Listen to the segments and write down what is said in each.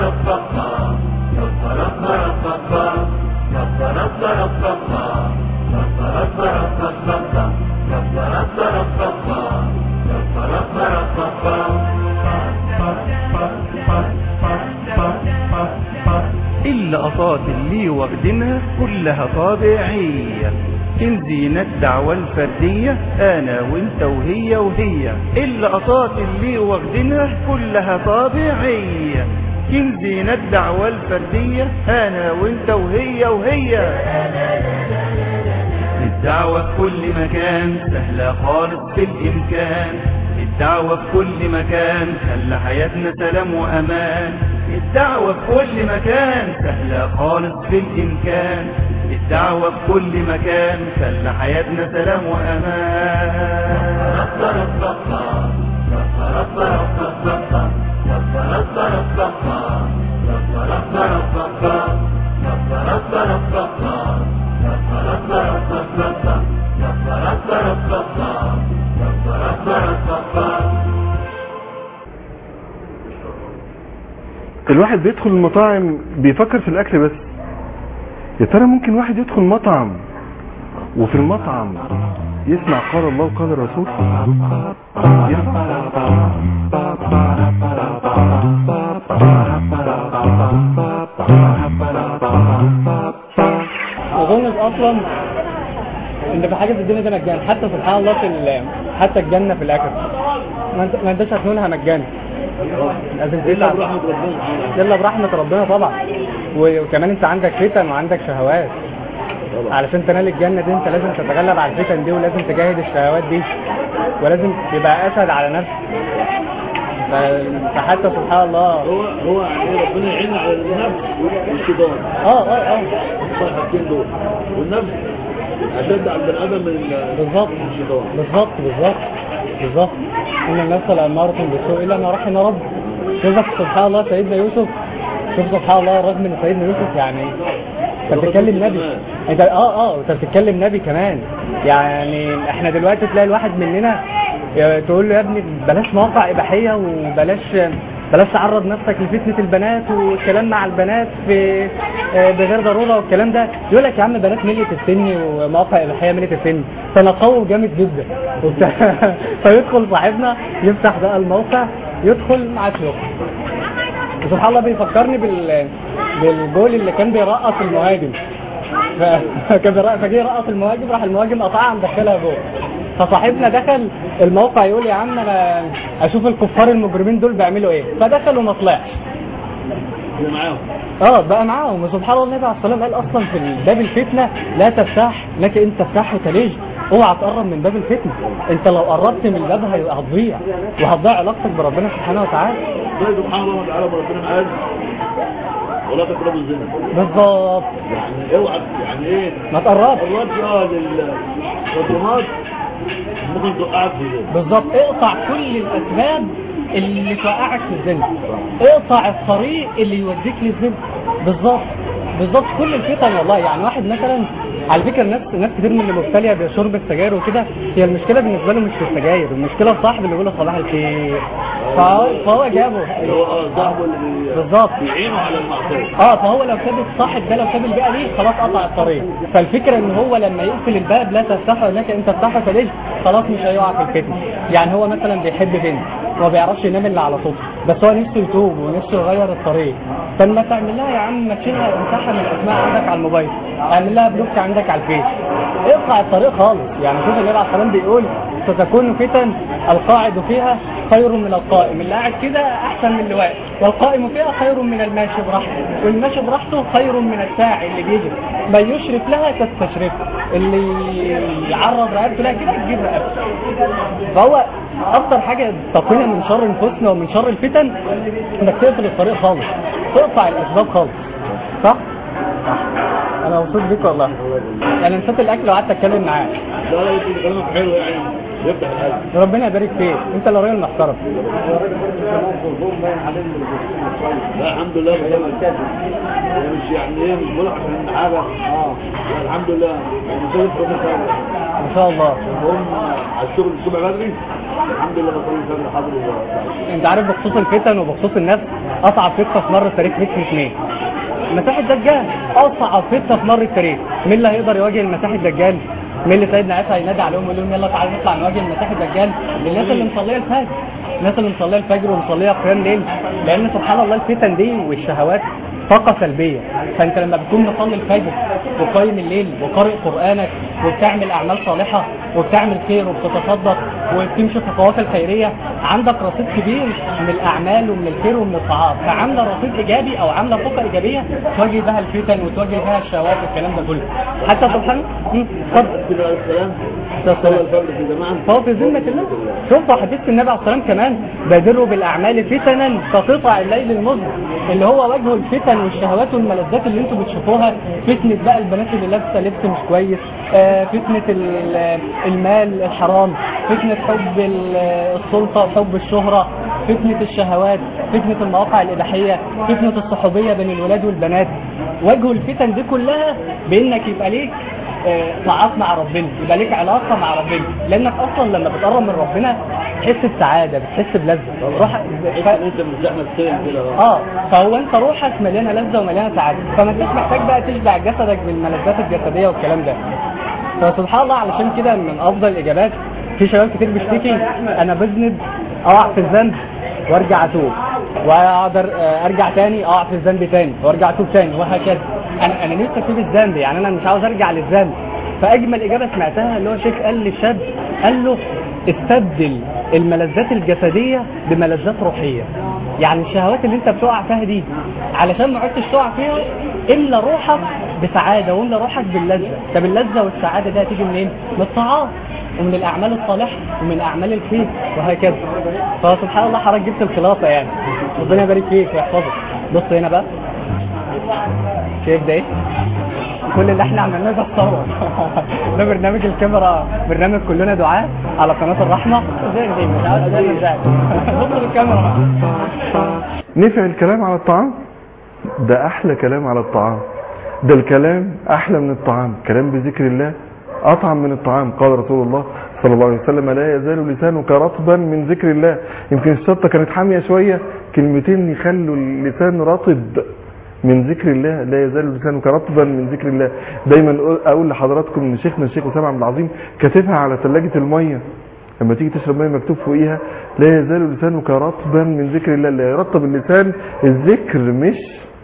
اللقطات اللي واخدينها كلها طبيعية تنزينا الدعوة الفردية انا وانت وهي وهي اللقطات اللي واخدينها كلها طبيعية تنزينا الدعوة الفردية انا وانت وهي وهي الدعوة في كل مكان سهلة خالص في الإمكان الدعوة في كل مكان خلى حياتنا سلام وأمان الدعوة في كل مكان سهلة خالص في الإمكان الدعوة في كل مكان خلى حياتنا سلام وأمان الواحد بيدخل المطاعم بيفكر في الاكل بس يا ترى ممكن واحد يدخل مطعم وفي المطعم يسمع قال الله وقال الرسول اظن اصلا ان في حاجه في الدنيا دي مجان حتى سبحان الله في ال- حتى الجنه في الاكل ما انت ما انتش هتنولها مجانا لازم تتعب الا برحمه ربنا طبعا و- وكمان انت عندك فتن وعندك شهوات علشان تنال الجنه دي انت لازم تتغلب على الفتن دي ولازم تجاهد الشهوات دي ولازم تبقى اسد على نفسك ف- فحتى سبحان الله هو هو يعني ربنا يعين على النفس والشيطان اه اه اه الحاجتين دول والنفس اشد على البني ادم من بالظبط الشيطان بالظبط بالظبط بالظبط ان النفس لاماره بالسوء الا ما رحم رب شوفك سبحان الله سيدنا يوسف شوف سبحان الله رغم ان سيدنا يوسف يعني انت بتتكلم نبي انت اه اه انت بتتكلم نبي كمان يعني احنا دلوقتي تلاقي الواحد مننا تقول له يا ابني بلاش مواقع اباحيه وبلاش بلاش تعرض نفسك لفتنه البنات والكلام مع البنات في آه، بغير ضروره والكلام ده يقول لك يا عم بنات ملت السن ومواقع اباحيه ملت السن تنقوا جامد جدا وبتاع. فيدخل صاحبنا يفتح بقى الموقع يدخل معاه شغل سبحان الله بيفكرني بال بالجول اللي كان بيرقص المهاجم ف- كان بيرقص فجه يرقص المهاجم راح المهاجم قطعها مدخلها جول فصاحبنا دخل الموقع يقول يا عم انا اشوف الكفار المجرمين دول بيعملوا ايه فدخل وما طلعش هو معاهم اه بقى معاهم وسبحان الله النبي عليه الصلاه والسلام قال اصلا في باب الفتنه لا تفتح لك ان تفتحه تلج اوعى تقرب من باب الفتنه انت لو قربت من الباب هيبقى هتضيع وهتضيع علاقتك بربنا سبحانه وتعالى طيب سبحان الله وتعالى ربنا قال ولا تقربوا الزنا بالظبط يعني اوعى يعني ايه ما تقربش قربت اه للرسومات ممكن توقعك في الزنا بالظبط اقطع كل الاسباب اللي توقعك في الزنا اقطع الطريق اللي يوديك للزنا بالظبط بالظبط كل الفتن والله يعني واحد مثلا على فكره الناس ناس كتير من اللي مبتليه بشرب السجاير وكده هي المشكله بالنسبه له مش في السجاير المشكله في صاحب اللي بيقول له صباح الخير فهو, فهو جابه اللي هو اه صاحبه اللي بي- بالظبط بيعينه على المعصيه اه فهو لو ساب الصاحب ده لو ساب البيئه دي خلاص قطع الطريق فالفكره ان هو لما يقفل الباب لا تفتحه لك انت تفتحه فليش خلاص مش هيقع في الفتنه يعني هو مثلا بيحب بنت وما بيعرفش ينام الا على صوتها بس هو نفسه يتوب ونفسه يغير الطريق فلما تعمل لها يا عم ما تشيلها امسحها من الاسماء عندك على الموبايل اعمل لها بلوك عندك على الفيس اقطع الطريق خالص يعني شوف النبي عليه الصلاه والسلام بيقول ستكون فتن القاعد فيها خير من القائم اللي قاعد كده احسن من اللي واقف والقائم فيها خير من الماشي براحته والماشي براحته خير من الساعي اللي بيجري من يشرف لها تستشرف اللي يعرض رقبته لها كده تجيب رقبته فهو اكتر حاجه تقينا من شر انفسنا ومن شر الفتن انك تقفل الطريق خالص تقطع الاسباب خالص صح؟ انا مبسوط بيك والله انا نسيت الاكل وقعدت اتكلم معاك لا لا انت كلامك حلو يعني يفتح القلب ربنا يبارك فيك انت اللي راجل محترم لا الحمد لله بخير مش يعني ايه مش بقول عشان حاجه اه لا الحمد لله مسؤول ربنا خير ما شاء الله هم على الشغل الصبح بدري الحمد لله بصلي الفجر حاضر الله انت عارف بخصوص الفتن وبخصوص النفس اصعب فتنه في مر التاريخ فتنه مين؟ المسيح الدجال اصعب فتنه في مر التاريخ مين اللي هيقدر يواجه المسيح الدجال؟ مين اللي سيدنا عيسى هينادي عليهم ويقول لهم يلا تعالوا نطلع نواجه المسيح الدجال؟ الناس اللي مصليه الفجر الناس اللي مصليه الفجر ومصليه قيام ليل لان سبحان الله الفتن دي والشهوات طاقة سلبية فانت لما بتكون مصلي الفجر وقايم الليل وقارئ قرآنك وبتعمل أعمال صالحة وبتعمل خير وبتتصدق وبتمشي في القوافل الخيرية عندك رصيد كبير من الأعمال ومن الخير ومن الطاعات فعاملة رصيد إيجابي أو عاملة طاقة إيجابية تواجه بها الفتن وتواجه بها الشهوات والكلام ده كله حتى سبحان مم، اتفضل كده عليه السلام السلام. صلى الفجر في جماعة فهو في ذمة الله شوفوا حديث النبي عليه الصلاة والسلام كمان بادروا بالأعمال فتنا كقطع الليل المظلم اللي هو وجه الفتن والشهوات والملذات اللي انتوا بتشوفوها فتنة بقى البنات اللي لابسة لبس مش كويس آه، فتنة ال- المال الحرام فتنة حب ال- السلطة وحب الشهرة فتنة الشهوات فتنة المواقع الإباحية فتنة الصحوبية بين الولاد والبنات وجه الفتن دي كلها بإنك يبقى ليك آه، طاعات مع ربنا يبقى ليك علاقه مع ربنا لانك اصلا لما بتقرب من ربنا بتحس بسعاده بتحس بلذه روح انت ف... انت مرتاح نفسيا كده اه اه فهو انت روحك مليانه لذه ومليانه سعاده فما انتش محتاج بقى تشبع جسدك بالملذات الجسديه والكلام ده فسبحان الله علشان كده من افضل الاجابات في شباب كتير بيشتكي انا بذنب اقع في الذنب وارجع اتوب واقدر آه، ارجع تاني اقع في الذنب تاني وارجع اتوب تاني وهكذا انا انا نفسي اسيب الذنب يعني انا مش عاوز ارجع للذنب فاجمل اجابه سمعتها اللي هو شيخ قال للشاب قال له استبدل الملذات الجسديه بملذات روحيه يعني الشهوات اللي انت بتقع فيها دي علشان ما عدتش تقع فيها املى روحك بسعاده واملى روحك باللذه طب اللذه والسعاده دي هتيجي منين؟ من الطاعات ومن الاعمال الصالحه ومن اعمال الخير وهكذا فسبحان الله حضرتك جبت الخلاصه يعني ربنا يبارك فيك ويحفظك بص هنا بقى شايف ده ايه؟ كل اللي احنا عملناه ده تصور ده برنامج الكاميرا برنامج كلنا دعاء على قناه الرحمه زي زي مش عارف زي ازاي بص الكاميرا نفع الكلام على الطعام ده احلى كلام على الطعام ده الكلام احلى من الطعام كلام بذكر الله اطعم من الطعام قال رسول الله صلى الله عليه وسلم لا يزال لسانك رطبا من ذكر الله يمكن الشطه كانت حاميه شويه كلمتين يخلوا اللسان رطب من ذكر الله لا يزال لسانك رطبا من ذكر الله دايما اقول لحضراتكم ان شيخنا الشيخ اسامه عبد العظيم كاتبها على ثلاجه الميه لما تيجي تشرب ميه مكتوب فوقيها لا يزال لسانك رطبا من ذكر الله اللي يرطب اللسان الذكر مش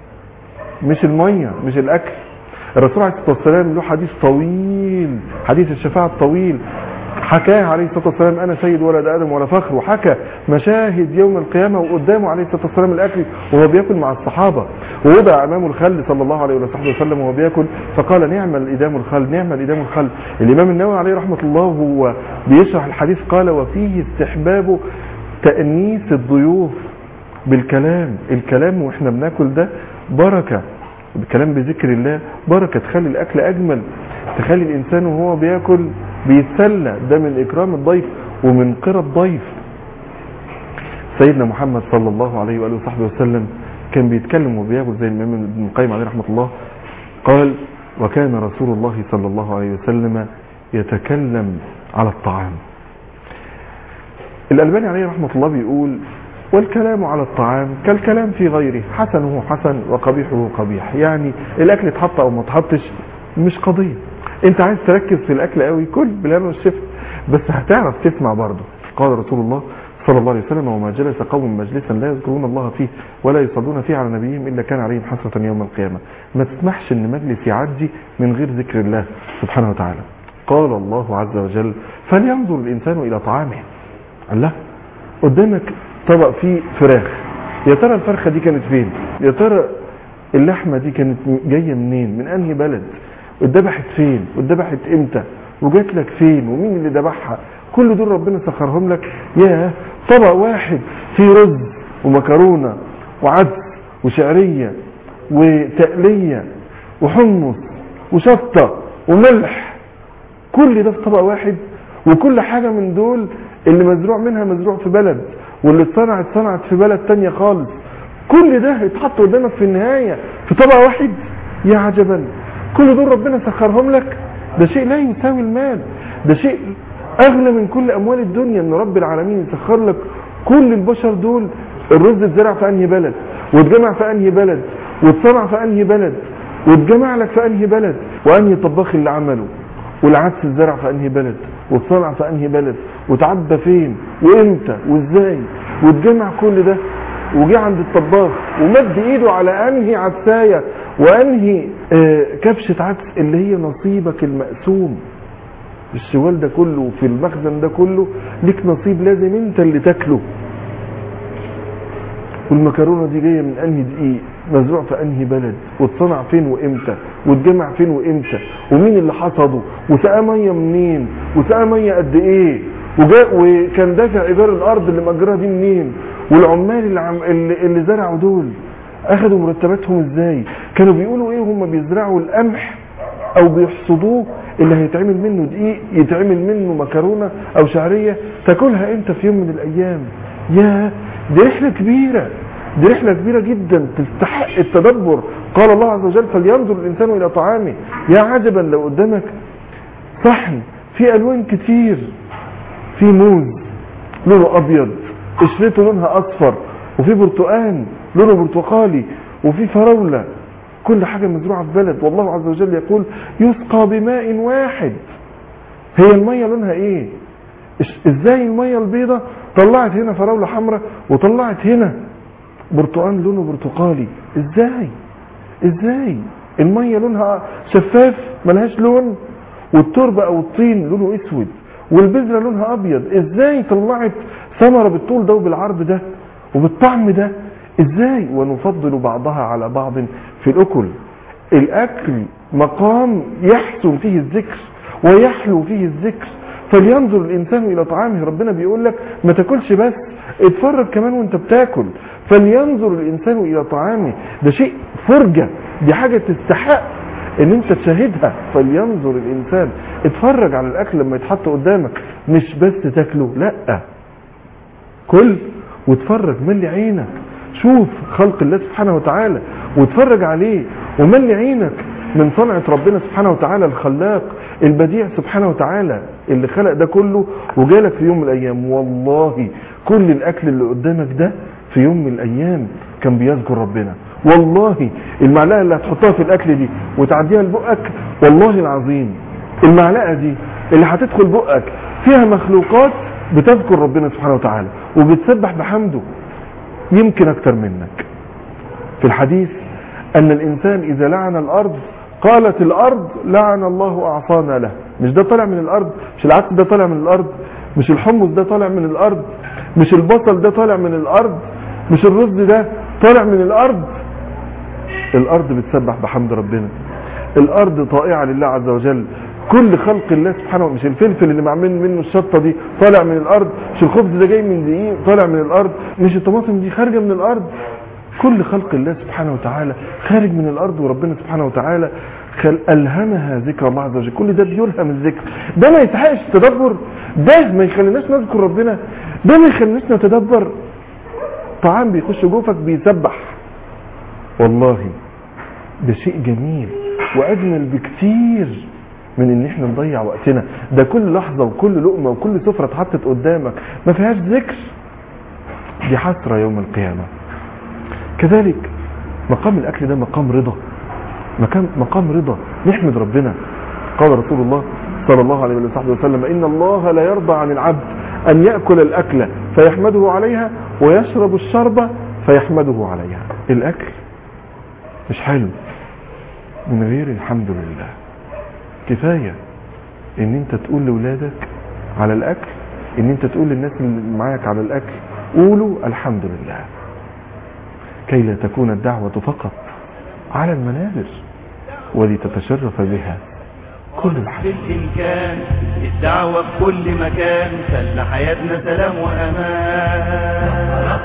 مش الميه مش الاكل الرسول عليه الصلاه والسلام له حديث طويل حديث الشفاعه الطويل حكاه عليه الصلاه والسلام انا سيد ولد ادم ولا فخر وحكى مشاهد يوم القيامه وقدامه عليه الصلاه والسلام الاكل وهو بياكل مع الصحابه ووضع امامه الخل صلى الله عليه وصحبه وسلم وهو بياكل فقال نعم الادام الخل نعم الادام الخل الامام النووي عليه رحمه الله وهو بيشرح الحديث قال وفيه استحباب تانيس الضيوف بالكلام الكلام واحنا بناكل ده بركه الكلام بذكر الله بركه تخلي الاكل اجمل تخلي الانسان وهو بياكل بيتسلى ده من اكرام الضيف ومن قرى الضيف سيدنا محمد صلى الله عليه واله وصحبه وسلم كان بيتكلم وبياكل زي الامام ابن القيم عليه رحمه الله قال وكان رسول الله صلى الله عليه وسلم يتكلم على الطعام الألباني عليه رحمة الله بيقول والكلام على الطعام كالكلام في غيره حسنه حسن وقبيحه قبيح يعني الأكل اتحط أو ما اتحطش مش قضية انت عايز تركز في الأكل قوي كل بالهنا والشفت بس هتعرف تسمع برضه قال رسول الله صلى الله عليه وسلم وما جلس قوم مجلسا لا يذكرون الله فيه ولا يصلون فيه على نبيهم إلا كان عليهم حسرة يوم القيامة ما تسمحش ان مجلس يعدي من غير ذكر الله سبحانه وتعالى قال الله عز وجل فلينظر الإنسان إلى طعامه الله قدامك طبق فيه فراخ يا ترى الفرخة دي كانت فين يا ترى اللحمة دي كانت جاية منين من أنهي بلد اتذبحت فين واتذبحت امتى وجات لك فين ومين اللي ذبحها كل دول ربنا سخرهم لك يا طبق واحد فيه رز ومكرونة وعدس وشعرية وتقلية وحمص وشطة وملح كل ده في طبق واحد وكل حاجة من دول اللي مزروع منها مزروع في بلد واللي اتصنعت صنعت في بلد تانية خالص كل ده اتحط قدامك في النهاية في طبق واحد يا عجبا كل دول ربنا سخرهم لك ده شيء لا يساوي المال ده شيء اغلى من كل اموال الدنيا ان رب العالمين يسخر لك كل البشر دول الرز اتزرع في انهي بلد واتجمع في انهي بلد واتصنع في انهي بلد واتجمع لك في انهي بلد وانهي طباخ اللي عمله والعدس الزرع في انهي بلد واتصنع في انهي بلد وتعبى فين وامتى وازاي واتجمع كل ده وجه عند الطباخ ومد ايده على انهي عدسايه وانهي آه كبشه عدس اللي هي نصيبك المقسوم الشوال ده كله وفي المخزن ده كله ليك نصيب لازم انت اللي تاكله والمكرونه دي جايه من انهي دقيق مزروع في انهي بلد واتصنع فين وامتى واتجمع فين وامتى ومين اللي حصده وسقاه ميه منين وسقاه ميه قد ايه وجاء وكان دافع ايجار الارض اللي مأجرها دي منين والعمال اللي, عم اللي, اللي زرعوا دول اخدوا مرتباتهم ازاي كانوا بيقولوا ايه هم بيزرعوا القمح او بيحصدوه اللي هيتعمل منه دقيق يتعمل منه مكرونه او شعريه تاكلها انت في يوم من الايام يا دي رحله كبيره دي رحله كبيره جدا تستحق التدبر قال الله عز وجل فلينظر الانسان الى طعامه يا عجبا لو قدامك صحن في الوان كتير في موز لونه ابيض قشرته لونها اصفر وفي برتقان لونه برتقالي وفي فراوله كل حاجة مزروعة في بلد والله عز وجل يقول يسقى بماء واحد هي المية لونها ايه ازاي المية البيضة طلعت هنا فراولة حمراء وطلعت هنا برتقان لونه برتقالي ازاي ازاي المية لونها شفاف ملهاش لون والتربة او الطين لونه اسود والبذرة لونها ابيض ازاي طلعت ثمرة بالطول ده وبالعرض ده وبالطعم ده ازاي ونفضل بعضها على بعض في الاكل الاكل مقام يحسن فيه الذكر ويحلو فيه الذكر فلينظر الانسان الى طعامه ربنا بيقول لك ما تاكلش بس اتفرج كمان وانت بتاكل فلينظر الانسان الى طعامه ده شيء فرجه دي حاجه تستحق ان انت تشاهدها فلينظر الانسان اتفرج على الاكل لما يتحط قدامك مش بس تاكله لا كل واتفرج ملي عينك شوف خلق الله سبحانه وتعالى واتفرج عليه وملي عينك من صنعة ربنا سبحانه وتعالى الخلاق البديع سبحانه وتعالى اللي خلق ده كله وجالك في يوم من الايام والله كل الاكل اللي قدامك ده في يوم من الايام كان بيذكر ربنا والله المعلقه اللي هتحطها في الاكل دي وتعديها لبقك والله العظيم المعلقه دي اللي هتدخل بقك فيها مخلوقات بتذكر ربنا سبحانه وتعالى وبتسبح بحمده يمكن اكتر منك في الحديث ان الانسان اذا لعن الارض قالت الارض لعن الله اعصانا له مش ده طالع من الارض مش العدس ده طالع من الارض مش الحمص ده طالع من الارض مش البصل ده طالع من الارض مش الرز ده طالع من الارض الارض بتسبح بحمد ربنا الارض طائعه لله عز وجل كل خلق الله سبحانه مش الفلفل اللي معمول منه الشطه دي طالع من الارض مش الخبز ده جاي من دقيق طالع من الارض مش الطماطم دي خارجه من الارض كل خلق الله سبحانه وتعالى خارج من الارض وربنا سبحانه وتعالى خل الهمها ذكر الله عز وجل كل ده بيلهم الذكر ده ما يستحقش التدبر ده ما يخليناش نذكر ربنا ده ما يخليناش نتدبر طعام بيخش جوفك بيسبح والله ده شيء جميل واجمل بكتير من ان احنا نضيع وقتنا ده كل لحظه وكل لقمه وكل سفره اتحطت قدامك ما فيهاش ذكر دي حسره يوم القيامه كذلك مقام الاكل ده مقام رضا مقام مقام رضا نحمد ربنا قال رسول الله صلى الله عليه وصحبه وسلم ان الله لا يرضى عن العبد ان ياكل الاكله فيحمده عليها ويشرب الشربه فيحمده عليها الاكل مش حلو من غير الحمد لله كفايه ان انت تقول لاولادك على الاكل ان انت تقول للناس اللي معاك على الاكل قولوا الحمد لله كي لا تكون الدعوة فقط على المنابر ولتتشرف بها كل الحياة بالإمكان الدعوة في كل مكان خلى حياتنا سلام وأمان